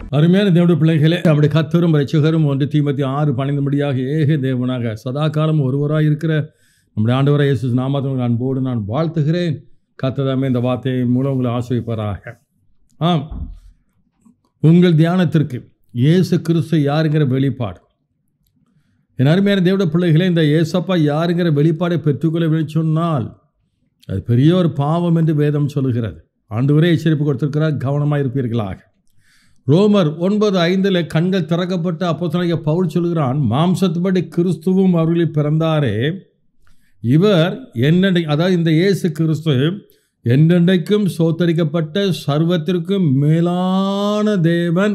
அருமையான தேவனுடைய பிள்ளைகளே நம்முடைய கத்தரும் ரட்சகரும் ஒன்று தீமத்தி ஆறு பணிந்தபடியாக ஏக தேவனாக சதா காலம் ஒருவராக இருக்கிற நம்முடைய ஆண்டவராக இயேசு நாமத்தில் அன்போடு நான் வாழ்த்துகிறேன் கத்ததாமே இந்த வார்த்தையின் மூலம் உங்களை ஆசிரிப்பாராக ஆம் உங்கள் தியானத்திற்கு இயேசு கிறிஸ்து யாருங்கிற வெளிப்பாடு என் அருமையான தேவட பிள்ளைகளே இந்த ஏசப்பா யாருங்கிற வெளிப்பாடை பெற்றுக்கொள்ள சொன்னால் அது பெரிய ஒரு பாவம் என்று வேதம் சொல்லுகிறது ஆண்டவரே எச்சரிப்பு கொடுத்திருக்கிறார் கவனமாக இருப்பீர்களாக ரோமர் ஒன்பது ஐந்தில் கண்கள் திறக்கப்பட்ட அப்போஸ்தலனாகிய பவுல் சொல்கிறான் மாம்சத்துப்படி கிறிஸ்துவும் அவர்களில் பிறந்தாரே இவர் என்னென்றை அதாவது இந்த இயேசு கிறிஸ்து என்றென்றைக்கும் சோத்தரிக்கப்பட்ட சர்வத்திற்கும் மேலான தேவன்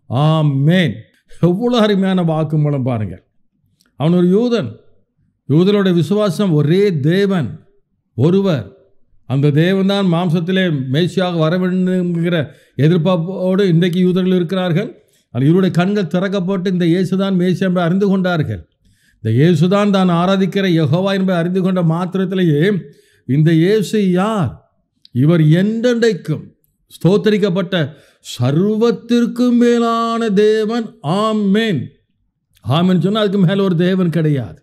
ஆமேன் எவ்வளோ அருமையான வாக்கு மூலம் பாருங்கள் அவன் ஒரு யூதன் யூதனோட விசுவாசம் ஒரே தேவன் ஒருவர் அந்த தேவன் தான் மாம்சத்திலே மேய்ச்சியாக வர வேண்டும்ங்கிற எதிர்பார்ப்போடு இன்றைக்கு யூதர்கள் இருக்கிறார்கள் அந்த இவருடைய கண்கள் திறக்கப்பட்டு இந்த இயேசுதான் மேய்ச்சி என்பதை அறிந்து கொண்டார்கள் இந்த இயேசுதான் தான் ஆராதிக்கிற யெகோவா என்பதை அறிந்து கொண்ட மாத்திரத்திலேயே இந்த இயேசு யார் இவர் என்றென்றைக்கும் ஸ்தோத்தரிக்கப்பட்ட சர்வத்திற்கும் மேலான தேவன் ஆமேன் ஆமேன் சொன்னால் அதுக்கு மேலே ஒரு தேவன் கிடையாது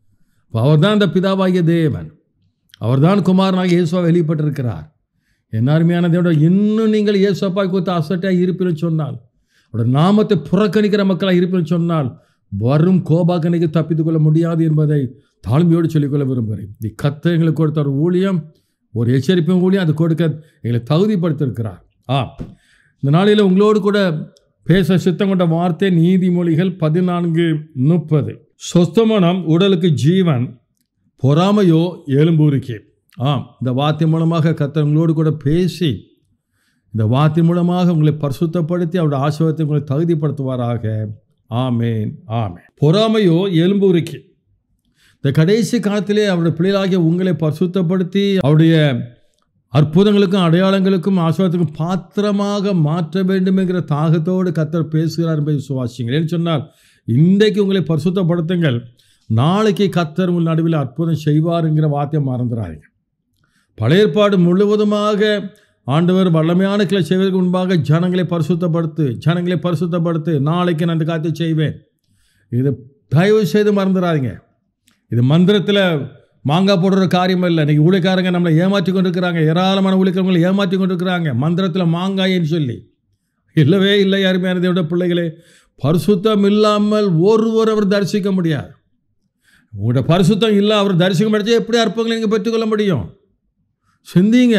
அவர் தான் இந்த பிதாவாகிய தேவன் அவர்தான் குமாரனாக இயேசுவா வெளிப்பட்டிருக்கிறார் என் அருமையான தேவனோட இன்னும் நீங்கள் இயேசுப்பா குறித்து அசட்டாக இருப்பீர்கள் சொன்னால் அவருடைய நாமத்தை புறக்கணிக்கிற மக்களாக இருப்பீர்கள் சொன்னால் வரும் கோபாக்கனைக்கு தப்பித்துக் கொள்ள முடியாது என்பதை தாழ்மையோடு சொல்லிக்கொள்ள விரும்புகிறேன் இது கத்த எங்களுக்கு கொடுத்த ஒரு ஊழியம் ஒரு எச்சரிப்பும் ஊழியம் அது கொடுக்க எங்களை தகுதிப்படுத்தியிருக்கிறார் ஆ இந்த நாளில் உங்களோடு கூட பேச சித்தம் கொண்ட வார்த்தை நீதிமொழிகள் பதினான்கு முப்பது சொஸ்தமனம் உடலுக்கு ஜீவன் பொறாமையோ எலும்பூருக்கே ஆம் இந்த வார்த்தை மூலமாக கர்த்தர் உங்களோடு கூட பேசி இந்த வார்த்தை மூலமாக உங்களை பரிசுத்தப்படுத்தி அவருடைய ஆசிர்வாதத்தை உங்களை தகுதிப்படுத்துவாராக ஆமேன் ஆமேன் பொறாமையோ எலும்பூருக்கே இந்த கடைசி காலத்திலே அவருடைய பிள்ளைகளாகிய உங்களை பரிசுத்தப்படுத்தி அவருடைய அற்புதங்களுக்கும் அடையாளங்களுக்கும் ஆசிர்வாதத்துக்கும் பாத்திரமாக மாற்ற வேண்டும் என்கிற தாகத்தோடு கத்தர் பேசுகிறார் என்பதை விசுவாசிங்கள் ஏன்னு சொன்னால் இன்றைக்கு உங்களை பரிசுத்தப்படுத்துங்கள் நாளைக்கு கத்தர் உங்கள் நடுவில் அற்புதம் செய்வாருங்கிற வார்த்தையை மறந்துடாதீங்க பழைய ஏற்பாடு முழுவதுமாக ஆண்டவர் வல்லமையான கிளை செய்வதற்கு முன்பாக ஜனங்களை பரிசுத்தப்படுத்து ஜனங்களை பரிசுத்தப்படுத்து நாளைக்கு நான் இந்த காத்தை செய்வேன் இது தயவு செய்து மறந்துடாதீங்க இது மந்திரத்தில் மாங்காய் போடுற காரியம் இல்லை இன்றைக்கி ஊழியக்காரங்க நம்மளை ஏமாற்றி கொண்டிருக்கிறாங்க ஏராளமான ஊழியக்காரங்களை ஏமாற்றி கொண்டிருக்கிறாங்க மந்திரத்தில் மாங்காயின்னு சொல்லி இல்லவே இல்லை யாருமே தேவட பிள்ளைகளே பரிசுத்தம் இல்லாமல் ஒருவர் அவர் தரிசிக்க முடியாது உங்களோட பரிசுத்தம் இல்லை அவர் தரிசிக்க முடிச்சா எப்படி அற்பங்களை நீங்கள் பெற்றுக்கொள்ள முடியும் சிந்திங்க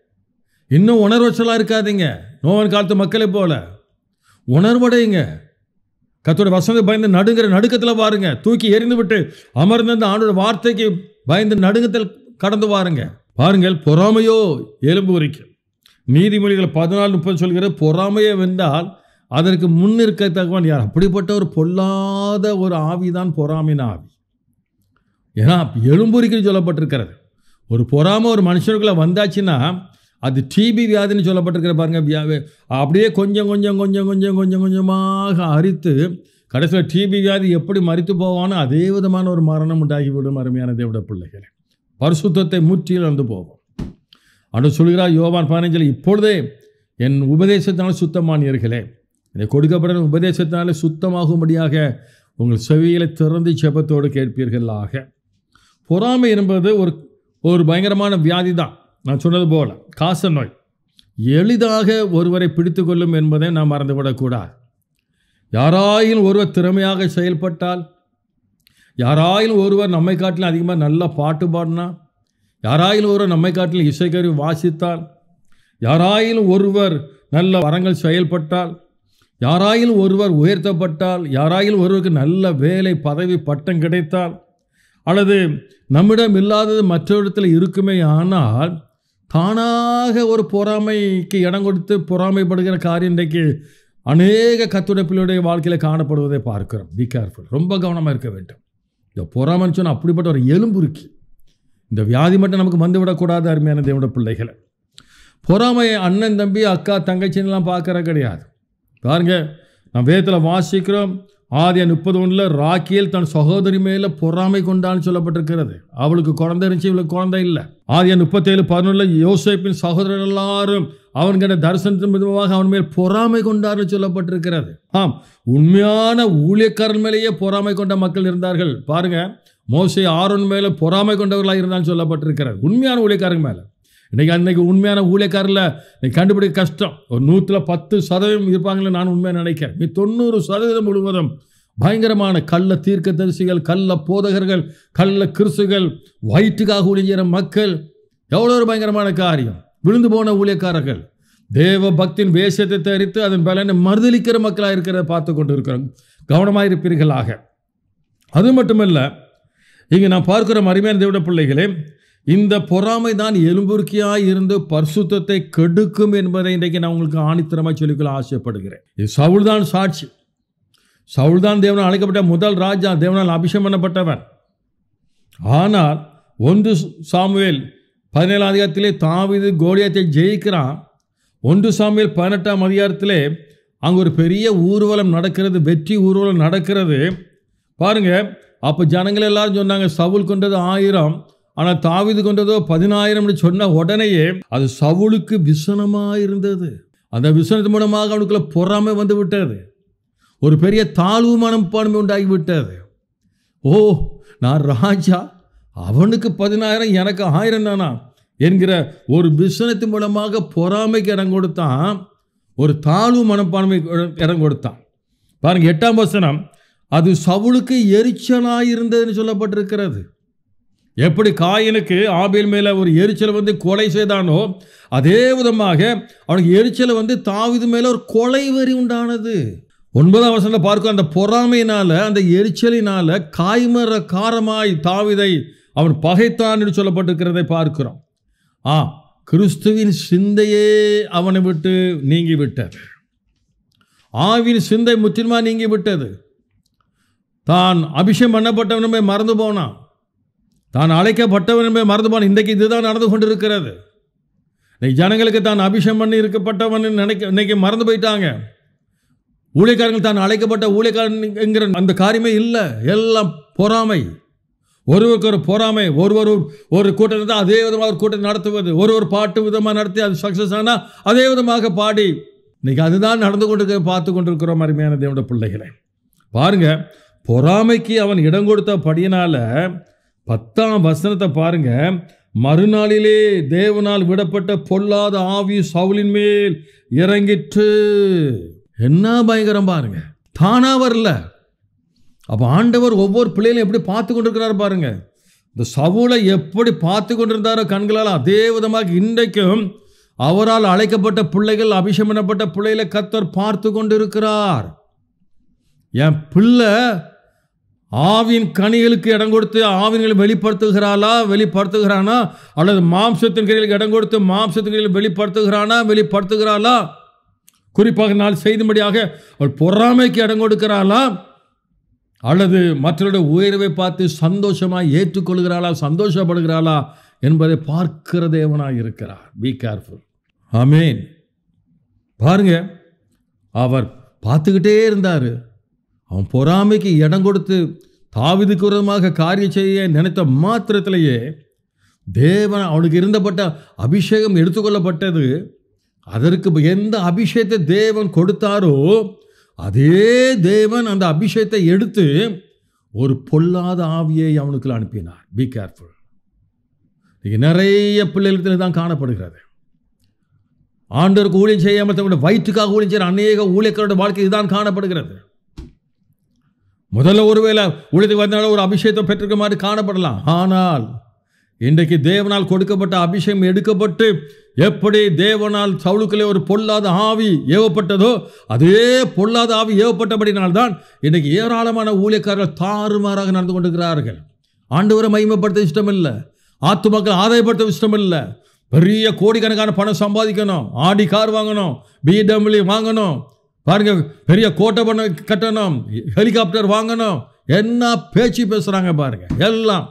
இன்னும் உணர்வச்சலாக இருக்காதீங்க நோவன் காலத்து மக்களை போல உணர்வடையுங்க கத்தோட வசந்த பயந்து நடுங்கிற நடுக்கத்தில் பாருங்க தூக்கி எறிந்து விட்டு அமர்ந்த அந்த ஆண்டோட வார்த்தைக்கு பயந்து நடுங்கத்தில் கடந்து வாருங்க பாருங்கள் பொறாமையோ எலும்பு உரிக்கும் நீதிமொழிகள் பதினாலு முப்பது சொல்கிற பொறாமையை வென்றால் அதற்கு முன் இருக்கத்தக்கவன் யார் அப்படிப்பட்ட ஒரு பொல்லாத ஒரு ஆவிதான் பொறாமையின் ஆவி ஏன்னா எலும்புரிக்கு சொல்லப்பட்டிருக்கிறது ஒரு பொறாமை ஒரு மனுஷனுக்குள்ள வந்தாச்சுன்னா அது டிபி வியாதின்னு சொல்லப்பட்டிருக்கிற பாருங்க வியாதி அப்படியே கொஞ்சம் கொஞ்சம் கொஞ்சம் கொஞ்சம் கொஞ்சம் கொஞ்சமாக அரித்து கடைசியில் டிபி வியாதி எப்படி மறித்து போவானோ அதே விதமான ஒரு மரணம் உண்டாகிவிடும் அருமையான தேவட பிள்ளைகளை பரிசுத்தத்தை முற்றியில் வந்து போவோம் அன்று சொல்கிறார் யோவான் பதினஞ்சில் இப்பொழுதே என் உபதேசத்தினால் சுத்தமானீர்களே என்னை கொடுக்கப்பட்ட உபதேசத்தினாலே சுத்தமாகும்படியாக உங்கள் செவிகளை திறந்து செபத்தோடு கேட்பீர்களாக பொறாமை என்பது ஒரு ஒரு பயங்கரமான வியாதி தான் நான் சொன்னது போல காச நோய் எளிதாக ஒருவரை பிடித்து கொள்ளும் என்பதை நாம் மறந்துவிடக்கூடாது யாராயிலும் ஒருவர் திறமையாக செயல்பட்டால் யாராயிலும் ஒருவர் நம்மை காட்டிலும் அதிகமாக நல்லா பாட்டு பாடினா யாராயிலும் ஒருவர் நம்மை காட்டிலும் இசைக்கருவி வாசித்தால் யாராயிலும் ஒருவர் நல்ல வரங்கள் செயல்பட்டால் யாராயிலும் ஒருவர் உயர்த்தப்பட்டால் யாராயிலும் ஒருவருக்கு நல்ல வேலை பதவி பட்டம் கிடைத்தால் அல்லது நம்மிடம் இல்லாதது மற்றொருத்தில் இருக்குமே ஆனால் தானாக ஒரு பொறாமைக்கு இடம் கொடுத்து பொறாமைப்படுகிற காரியம் இன்றைக்கு அநேக கத்துடைப்பிலுடைய வாழ்க்கையில் காணப்படுவதை பார்க்கிறோம் பி கேர்ஃபுல் ரொம்ப கவனமாக இருக்க வேண்டும் இந்த பொறாமைன்னு சொன்னால் அப்படிப்பட்ட ஒரு எலும்பு இருக்கு இந்த வியாதி மட்டும் நமக்கு வந்துவிடக்கூடாது அருமையான தேவட பிள்ளைகளை பொறாமை அண்ணன் தம்பி அக்கா தங்கச்சின்லாம் பார்க்குற கிடையாது பாருங்க நான் வேதத்தில் வாசிக்கிறோம் ஆதியா முப்பது ஒன்றில் ராக்கியல் தன் சகோதரி மேலே பொறாமை கொண்டான்னு சொல்லப்பட்டிருக்கிறது அவளுக்கு குழந்தை இருந்துச்சு இவளுக்கு குழந்தை இல்லை ஆதியா முப்பத்தேழு பதினொன்றில் யோசேப்பின் சகோதரர் எல்லாரும் அவன்கிட்ட தரிசனத்தின் விதமாக அவன் மேல் பொறாமை கொண்டார்னு சொல்லப்பட்டிருக்கிறது ஆம் உண்மையான ஊழியக்காரன் மேலேயே பொறாமை கொண்ட மக்கள் இருந்தார்கள் பாருங்க மோசே ஆரோன் மேலே பொறாமை கொண்டவர்களாக இருந்தான்னு சொல்லப்பட்டிருக்கிறது உண்மையான ஊழியக்காரங்க மேலே இன்னைக்கு அன்னைக்கு உண்மையான ஊழியக்காரில் இன்னைக்கு கண்டுபிடிக்க கஷ்டம் ஒரு நூற்றில் பத்து சதவீதம் இருப்பாங்களே நான் உண்மையாக நினைக்கிறேன் நீ தொண்ணூறு சதவீதம் முழுவதும் பயங்கரமான கள்ள தீர்க்க தரிசிகள் கள்ள போதகர்கள் கள்ள கிறிசுகள் வயிற்றுக்காக ஊழியற மக்கள் எவ்வளோ ஒரு பயங்கரமான காரியம் விழுந்து போன ஊழியக்காரர்கள் தேவ பக்தின் வேஷத்தை தரித்து அதன் பலனை மறுதளிக்கிற மக்களாக இருக்கிறத பார்த்து கொண்டு இருக்கிறோம் கவனமாக இருப்பீர்களாக அது மட்டுமல்ல இங்கே நான் பார்க்கிற அருமையான தேவட பிள்ளைகளே இந்த பொறாமை தான் எலும்புருக்கியாய் இருந்து பரிசுத்தத்தை கெடுக்கும் என்பதை இன்றைக்கு நான் உங்களுக்கு ஆணித்தரமாக சொல்லிக்கொள்ள ஆசைப்படுகிறேன் இது சவுல் தான் சாட்சி சவுல் தான் தேவனால் அழைக்கப்பட்ட முதல் ராஜா தேவனால் அபிஷேகம் பண்ணப்பட்டவன் ஆனால் ஒன்று சாமுவேல் பதினேழாம் அதிகாரத்திலே தாவிது கோலியத்தை ஜெயிக்கிறான் ஒன்று சாமுவேல் பதினெட்டாம் அதிகாரத்திலே அங்கே ஒரு பெரிய ஊர்வலம் நடக்கிறது வெற்றி ஊர்வலம் நடக்கிறது பாருங்க அப்போ ஜனங்கள் எல்லாரும் சொன்னாங்க சவுல் கொண்டது ஆயிரம் ஆனால் தாவிது கொண்டதோ பதினாயிரம்னு சொன்ன உடனேயே அது சவுலுக்கு விசனமாக இருந்தது அந்த விசனத்து மூலமாக அவனுக்குள்ள பொறாமை வந்து விட்டது ஒரு பெரிய தாழ்வு மனப்பான்மை உண்டாகி விட்டது ஓ நான் ராஜா அவனுக்கு பதினாயிரம் எனக்கு ஆயிரம் தானா என்கிற ஒரு விசனத்தின் மூலமாக பொறாமைக்கு இடம் கொடுத்தான் ஒரு தாழ்வு மனப்பான்மை இடம் கொடுத்தான் பாருங்க எட்டாம் வசனம் அது சவுளுக்கு எரிச்சலாக இருந்ததுன்னு சொல்லப்பட்டிருக்கிறது எப்படி காயனுக்கு ஆபேல் மேலே ஒரு எரிச்சலை வந்து கொலை செய்தானோ அதே விதமாக அவனுக்கு எரிச்சலை வந்து தாவிது மேலே ஒரு கொலை வரி உண்டானது ஒன்பதாம் வசனத்தில் பார்க்கும் அந்த பொறாமையினால அந்த எரிச்சலினால காய்மர காரமாய் தாவிதை அவன் பகைத்தான் என்று சொல்லப்பட்டிருக்கிறதை பார்க்கிறோம் ஆ கிறிஸ்துவின் சிந்தையே அவனை விட்டு நீங்கி விட்டது ஆவின் சிந்தை முற்றிலுமா நீங்கி விட்டது தான் அபிஷேகம் பண்ணப்பட்டவனுமே மறந்து போனான் தான் அழைக்கப்பட்டவனுமே மறந்து போனான் இன்றைக்கு இதுதான் நடந்து கொண்டிருக்கிறது இன்னைக்கு ஜனங்களுக்கு தான் அபிஷேகம் பண்ணி இருக்கப்பட்டவன் நினைக்க இன்னைக்கு மறந்து போயிட்டாங்க ஊழியக்காரங்கள் தான் அழைக்கப்பட்ட ஊழியக்காரன் என்கிற அந்த காரியமே இல்லை எல்லாம் பொறாமை ஒருவருக்கு ஒரு பொறாமை ஒருவர் ஒரு கூட்டம் இருந்தால் அதே விதமாக ஒரு கூட்டம் நடத்துவது ஒரு ஒரு பாட்டு விதமாக நடத்தி அது சக்ஸஸ் ஆனால் அதே விதமாக பாடி இன்னைக்கு அதுதான் நடந்து கொண்டிருக்க பார்த்து கொண்டிருக்கிறோம் அருமையான தேவனுடைய பிள்ளைகளை பாருங்க பொறாமைக்கு அவன் இடம் கொடுத்த படியினால பத்தாம் வசனத்தை பாருங்க மறுநாளிலே தேவனால் விடப்பட்ட பொல்லாத ஆவி சவுலின் மேல் இறங்கிற்று என்ன பயங்கரம் பாருங்க தானா வரல அப்போ ஆண்டவர் ஒவ்வொரு பிள்ளைகளையும் எப்படி பார்த்து கொண்டிருக்கிறார் பாருங்க இந்த சவுளை எப்படி பார்த்து கொண்டிருந்தாரோ கண்களால் அதே விதமாக இன்றைக்கும் அவரால் அழைக்கப்பட்ட பிள்ளைகள் அபிஷேகம் பண்ணப்பட்ட பிள்ளைகளை கத்தர் பார்த்து கொண்டிருக்கிறார் என் பிள்ளை ஆவின் கனிகளுக்கு இடம் கொடுத்து ஆவின்களை வெளிப்படுத்துகிறாளா வெளிப்படுத்துகிறானா அல்லது மாம்சத்தின் கைகளுக்கு இடம் கொடுத்து மாம்சத்தின் கையில் வெளிப்படுத்துகிறானா வெளிப்படுத்துகிறாளா குறிப்பாக நாள் செய்தும்படியாக அவள் பொறாமைக்கு இடம் கொடுக்கிறாளா அல்லது மற்றவருடைய உயர்வை பார்த்து சந்தோஷமாக ஏற்றுக்கொள்கிறாளா சந்தோஷப்படுகிறாளா என்பதை பார்க்கிற தேவனாக இருக்கிறார் பி கேர்ஃபுல் ஆமேன் பாருங்க அவர் பார்த்துக்கிட்டே இருந்தார் அவன் பொறாமைக்கு இடம் கொடுத்து தாவிதுக்கு விரோதமாக காரியம் செய்ய நினைத்த மாத்திரத்திலேயே தேவன் அவனுக்கு இருந்தப்பட்ட அபிஷேகம் எடுத்துக்கொள்ளப்பட்டது அதற்கு எந்த அபிஷேகத்தை தேவன் கொடுத்தாரோ அதே தேவன் அந்த அபிஷேகத்தை எடுத்து ஒரு பொல்லாத ஆவியை அவனுக்குள்ள அனுப்பினார் பி கேர்ஃபுல் இங்கே நிறைய பிள்ளைகளுக்கு தான் காணப்படுகிறது ஆண்டவருக்கு ஊழியம் செய்யாமல் தங்களுடைய வயிற்றுக்காக ஊழியம் செய்கிற அநேக ஊழியக்காரோட வாழ்க்கை இதுதான் காணப்படுகிறது முதல்ல ஒருவேளை ஊழியத்துக்கு வந்தனால ஒரு அபிஷேகத்தை பெற்றிருக்க மாதிரி காணப்படலாம் ஆனால் இன்றைக்கு தேவனால் கொடுக்கப்பட்ட அபிஷேகம் எடுக்கப்பட்டு எப்படி தேவனால் சவுளுக்களே ஒரு பொல்லாத ஆவி ஏவப்பட்டதோ அதே பொல்லாத ஆவி ஏவப்பட்டபடினால்தான் இன்றைக்கு ஏராளமான ஊழியக்காரர்கள் தாறுமாறாக நடந்து கொண்டிருக்கிறார்கள் ஆண்டவரை மகிமைப்படுத்த இஷ்டம் இல்லை ஆத்து மக்கள் ஆதாயப்படுத்த இஷ்டம் இல்லை பெரிய கோடிக்கணக்கான பணம் சம்பாதிக்கணும் ஆடி கார் வாங்கணும் பிடபிள்யூ வாங்கணும் பாருங்க பெரிய கோட்டை பண்ண கட்டணும் ஹெலிகாப்டர் வாங்கணும் என்ன பேச்சு பேசுறாங்க பாருங்க எல்லாம்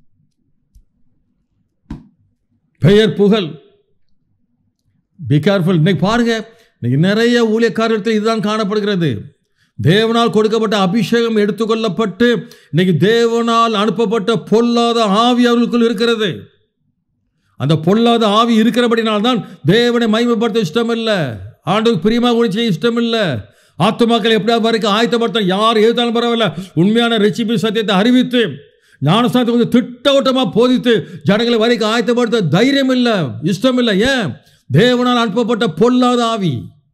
பெயர் புகழ் பி கேர்ஃபுல் இன்னைக்கு பாருங்க இன்னைக்கு நிறைய ஊழியக்காரர்கள் இதுதான் காணப்படுகிறது தேவனால் கொடுக்கப்பட்ட அபிஷேகம் எடுத்துக்கொள்ளப்பட்டு இன்னைக்கு தேவனால் அனுப்பப்பட்ட பொல்லாத ஆவி அவர்களுக்குள் இருக்கிறது அந்த பொல்லாத ஆவி இருக்கிறபடினால்தான் தேவனை மகிமைப்படுத்த இஷ்டம் இல்லை ஆண்டுக்கு பிரியமாக கூட செய்ய இஷ்டம் இல்லை ஆத்துமாக்கள் எப்படியாவது வரைக்கும் ஆயத்தப்படுத்த யார் எழுத்தாலும் பரவாயில்ல உண்மையான ரெசிபி சத்தியத்தை அறிவித்து ஞானஸ்தானத்தை கொஞ்சம் திட்டவட்டமாக போதித்து ஜனங்களை வரைக்கும் ஆயத்தப்படுத்த தைரியம் இல்லை இஷ்டம் இல்லை ஏன் தேவனால் அனுப்பப்பட்ட பொல்லாத ஆவி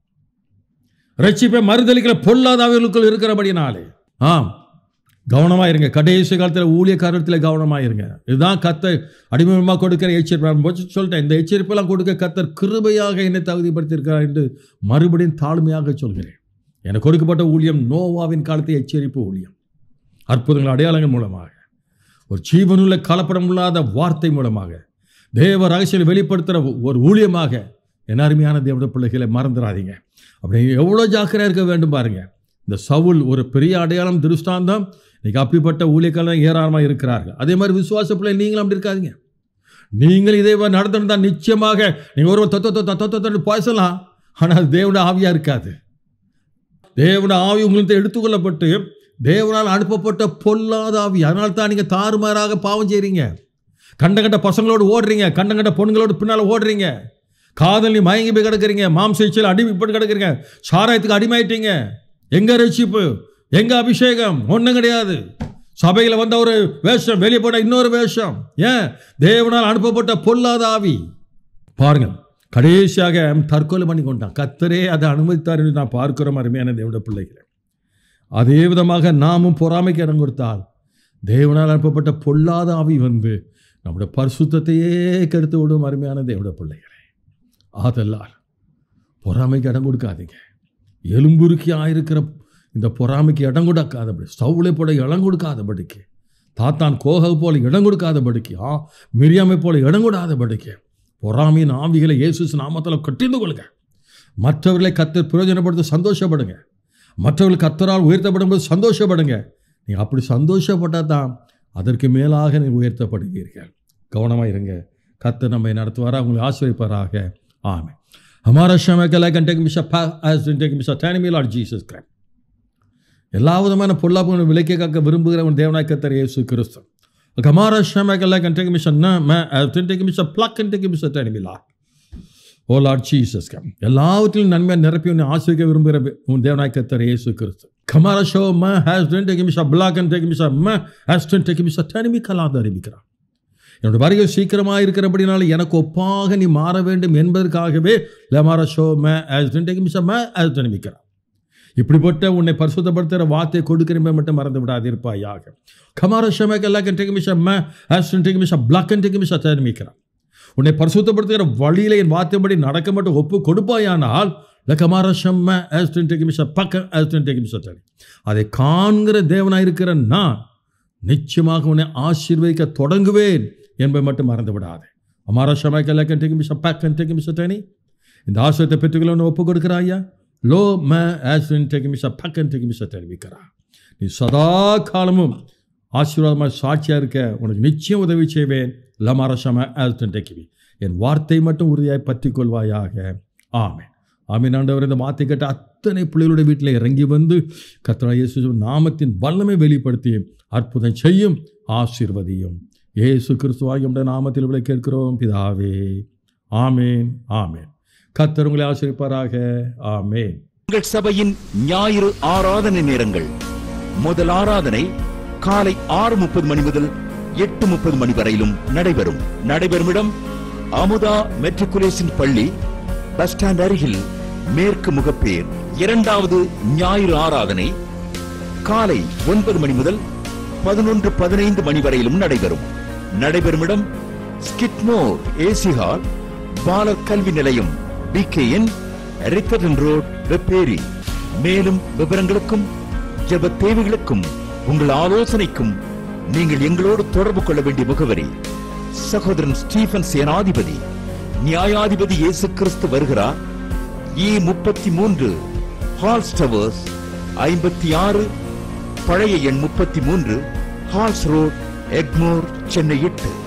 ரட்சிப்பை மறுதளிக்கிற பொல்லாத ஆவிகளுக்குள் இருக்கிறபடினாலே ஆம் கவனமாக இருங்க கடைசி காலத்தில் ஊழியக்காரத்தில் கவனமாக இருங்க இதுதான் கத்த அடிமையமாக கொடுக்கிற எச்சரிப்பு நான் முதல்ல சொல்லிட்டேன் இந்த எச்சரிப்பெல்லாம் கொடுக்க கத்தர் கிருபையாக என்னை தகுதிப்படுத்தியிருக்கிறார் என்று மறுபடியும் தாழ்மையாக சொல்கிறேன் எனக்கு கொடுக்கப்பட்ட ஊழியம் நோவாவின் காலத்தை எச்சரிப்பு ஊழியம் அற்புதங்கள் அடையாளங்கள் மூலமாக ஒரு ஜீவனுள்ள கலப்படம் இல்லாத வார்த்தை மூலமாக தேவ ரகசியம் வெளிப்படுத்துகிற ஒரு ஊழியமாக என் அருமையான தேவட பிள்ளைகளை மறந்துடாதீங்க அப்படி எவ்வளோ ஜாக்கிரதையாக இருக்க வேண்டும் பாருங்க இந்த சவுல் ஒரு பெரிய அடையாளம் திருஷ்டாந்தம் இன்னைக்கு அப்படிப்பட்ட ஊழியக்காரர்கள் ஏராளமாக இருக்கிறார்கள் அதே மாதிரி விசுவாச பிள்ளை நீங்களும் அப்படி இருக்காதீங்க நீங்கள் இதே மாதிரி நடந்திருந்தால் நிச்சயமாக நீங்கள் ஒரு தொத்த தொத்த தொத்த தொத்த பேசலாம் ஆனால் அது தேவன ஆவியாக இருக்காது தேவன ஆவி உங்களுக்கு எடுத்துக்கொள்ளப்பட்டு தேவனால் அனுப்பப்பட்ட பொல்லாத ஆவி அதனால தான் நீங்கள் தாறுமாறாக பாவம் செய்கிறீங்க கண்ட கண்ட பசங்களோடு ஓடுறீங்க கண்ட கண்ட பொண்ணுங்களோடு பின்னால் ஓடுறீங்க காதலி மயங்கி போய் கிடக்குறீங்க மாம்சைச்சில் அடிமைப்பட்டு கிடக்குறீங்க சாராயத்துக்கு அடிமையாயிட்டீங்க எங்க ரட்சிப்பு எங்க அபிஷேகம் ஒன்றும் கிடையாது சபையில் வந்த ஒரு வேஷம் வெளியே போன இன்னொரு வேஷம் ஏன் தேவனால் அனுப்பப்பட்ட பொல்லாத ஆவி பாருங்கள் கடைசியாக தற்கொலை பண்ணி கொண்டான் கத்தரே அதை அனுமதித்தார் என்று நான் பார்க்கிறோம் அருமையான தேவட பிள்ளைகளை அதே விதமாக நாமும் பொறாமைக்கு இடம் கொடுத்தால் தேவனால் அனுப்பப்பட்ட பொல்லாத ஆவி வந்து நம்முடைய பரிசுத்தத்தையே கெடுத்து விடும் அருமையான தேவட பிள்ளைகளே ஆதலால் பொறாமைக்கு இடம் கொடுக்காதீங்க எலும்புருக்கி ஆயிருக்கிற இந்த பொறாமைக்கு இடம் கொடுக்காதபடி ஸ்டவ்லை போட இடம் கொடுக்காதபடிக்கு தாத்தான் கோக போல இடம் கொடுக்காதபடிக்கு ஆ மிரியாமை போல இடம் கொடாதபடிக்கு பொறாமையின் ஆவிகளை இயேசு நாமத்தில் கட்டிந்து கொள்ளுங்க மற்றவர்களை கத்தர் பிரயோஜனப்படுத்த சந்தோஷப்படுங்க மற்றவர்கள் கத்தரால் உயர்த்தப்படும் போது சந்தோஷப்படுங்க நீங்கள் அப்படி சந்தோஷப்பட்டால் தான் அதற்கு மேலாக நீங்கள் உயர்த்தப்படுவீர்கள் கவனமாக இருங்க கத்தர் நம்மை நடத்துவாரா உங்களை ஆசிரியப்பாராக ஆமே हमारा समय का लाइक टेक मिशा as in take மிஷா டேனிமி லார்ட் ஜீசஸ் கிரைஸ்ட் எல்லா விதமான பொல்லாப்புகளும் விலைக்கு காக்க விரும்புகிற உன் தேவனாய் கத்தர் இயேசு கிறிஸ்து हमारा समय का लाइक टेक मिशा न मैं as in take மிஷா பிளக் and take மிஷா டேனிமி lord oh lord Jesus come எல்லாவற்றிலும் நன்மையாக நிரப்பி உன்னை ஆசிரிக்க விரும்புகிற உன் தேவனாய் கத்தர் இயேசு கிறிஸ்து கமாரா ஷோ ம ஹேஸ் டென் டேக் மிஷா பிளாக் அண்ட் டேக் மிஷா ம ஹேஸ் டென் டேக் மிஷா டேனிமி கலாத அறிவிக்கிறான் என்னோட வருகை சீக்கிரமாக இருக்கிறபடினால எனக்கு ஒப்பாக நீ மாற வேண்டும் என்பதற்காகவே லமார ஷோ மே ஆஸ் மிஷ மே ஆஸ் நினைக்கிறான் இப்படிப்பட்ட உன்னை பரிசுத்தப்படுத்துகிற வார்த்தை கொடுக்கிறமே மட்டும் மறந்து விடாதிருப்பாயாக கமார ஷமேக் எல்லாம் டேக் மிஷ மே ஆஸ் டேக் மிஷ பிளாக் அண்ட் டேக் மிஷ தெரிவிக்கிறான் உன்னை பரிசுத்தப்படுத்துகிற வழியில என் வார்த்தைப்படி நடக்க மட்டும் ஒப்பு கொடுப்பாயானால் லக்கமார ஷம்ம ஆஸ் டேக் மிஷ பக்க ஆஸ் டேக் மிஷ தரி அதை காண்கிற தேவனாக இருக்கிற நான் நிச்சயமாக உன்னை ஆசீர்வதிக்க தொடங்குவேன் என்பதை மட்டும் மறந்து விடாதே அமாரா ஷமாய்க்கு லக்கன் டேக்கு மிஷ பேக்கன் டேக்கு மிஷ தேனி இந்த ஆசிரியத்தை பெற்றுக்கொள்ள ஒப்பு கொடுக்குறாயா லோ ம ஆசிரியன் டேக்கு மிஷ பேக்கன் டேக்கு மிஷ தெரிவிக்கிறா நீ சதா காலமும் ஆசீர்வாதமாக சாட்சியாக இருக்க உனக்கு நிச்சயம் உதவி செய்வேன் லமாரா ஷம ஆசிரியன் டேக்கிவி என் வார்த்தை மட்டும் உறுதியாய் பற்றி கொள்வாயாக ஆமேன் ஆமீன் ஆண்டவர் இந்த வார்த்தை கேட்ட அத்தனை பிள்ளைகளுடைய வீட்டில் இறங்கி வந்து கத்ரா இயேசு நாமத்தின் வல்லமை வெளிப்படுத்தி அற்புதம் செய்யும் ஆசீர்வதியும் ஏசு கிறிஸ்துவாகி உடைய நாமத்தில் விளை கேட்கிறோம் பிதாவே ஆமேன் ஆமேன் கத்தர் உங்களை ஆசிரிப்பாராக ஆமேன் உங்கள் சபையின் ஞாயிறு ஆராதனை நேரங்கள் முதல் ஆராதனை காலை ஆறு முப்பது மணி முதல் எட்டு முப்பது மணி வரையிலும் நடைபெறும் நடைபெறும் இடம் அமுதா மெட்ரிகுலேஷன் பள்ளி பஸ் ஸ்டாண்ட் அருகில் மேற்கு முகப்பேர் இரண்டாவது ஞாயிறு ஆராதனை காலை ஒன்பது மணி முதல் பதினொன்று பதினைந்து மணி வரையிலும் நடைபெறும் நடைபெறும் இடம் ஸ்கிட்மோர் ஏசி ஹால் பாலர் கல்வி நிலையம் P K N Ritherdon road Vepery மேலும் விவரங்களுக்கும் ஜெப தேவைகளுக்கும் உங்கள் ஆலோசனைக்கும் நீங்கள் எங்களோடு தொடர்பு கொள்ள வேண்டிய முகவரி சகோதரன் ஸ்டீபன் சேனாதிபதி நியாயாதிபதி இயேசு கிறிஸ்து வருகிறார் இ முப்பத்தி மூன்று ஹால்ஸ் டவர்ஸ் ஐம்பத்தி ஆறு பழைய எண் முப்பத்தி மூன்று ஹால்ஸ் ரோட் எக்மோர் சென்னை எட்டு